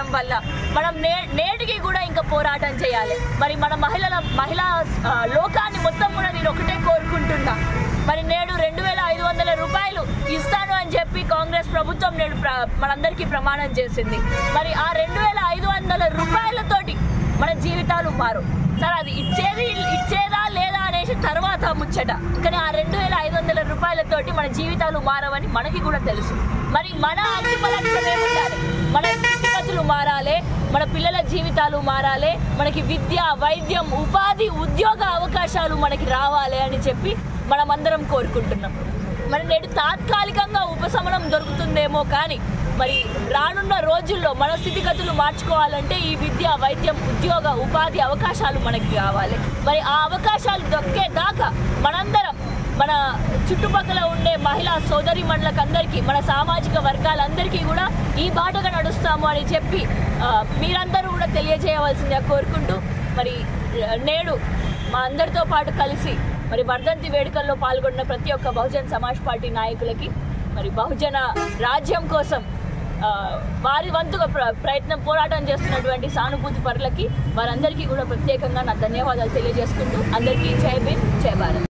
ఉండడం వల్ల మనం నే నేటికి కూడా ఇంకా పోరాటం చేయాలి మరి మన మహిళల మహిళా ఆ, లోకాన్ని మొత్తం కూడా నేను ఒకటే కోరుకుంటున్నా మరి నేడు రెండు వేల ఐదు వందల రూపాయలు ఇస్తాను అని చెప్పి కాంగ్రెస్ ప్రభుత్వం నేడు ప్ర మనందరికీ ప్రమాణం చేసింది మరి ఆ రెండు వేల ఐదు వందల రూపాయలతోటి మన జీవితాలు మారు సరే అది ఇచ్చేది ఇచ్చేదా లేదా అనేసి తర్వాత ముచ్చట కానీ ఆ రెండు వేల ఐదు వందల రూపాయలతోటి మన జీవితాలు మారవని మనకి కూడా తెలుసు మరి మన అంతిమ లక్ష్యం ఏముండాలి మన స్థితిగతులు మారాలి మన పిల్లల జీవితాలు మారాలి మనకి విద్య వైద్యం ఉపాధి ఉద్యోగ అవకాశాలు మనకి రావాలి అని చెప్పి మనమందరం కోరుకుంటున్నాం మరి నేడు తాత్కాలికంగా ఉపశమనం దొరుకుతుందేమో కానీ మరి రానున్న రోజుల్లో మన స్థితిగతులు మార్చుకోవాలంటే ఈ విద్య వైద్యం ఉద్యోగ ఉపాధి అవకాశాలు మనకి కావాలి మరి ఆ అవకాశాలు దొక్కేదాకా మనందరం మన చుట్టుపక్కల ఉండే మహిళా సోదరి అందరికీ మన సామాజిక వర్గాలందరికీ కూడా ఈ బాటగా నడుస్తాము అని చెప్పి ఆ, మీరందరూ కూడా తెలియజేయవలసిందిగా కోరుకుంటూ మరి ఆ, నేడు మా అందరితో పాటు కలిసి మరి వర్ధంతి వేడుకల్లో పాల్గొన్న ప్రతి ఒక్క బహుజన్ సమాజ్ పార్టీ నాయకులకి మరి బహుజన రాజ్యం కోసం ఆ, వారి వంతుగా ప్ర ప్రయత్నం పోరాటం చేస్తున్నటువంటి సానుభూతి పరులకి వారందరికీ కూడా ప్రత్యేకంగా నా ధన్యవాదాలు తెలియజేసుకుంటూ అందరికీ జై భీమ్ జై భారత్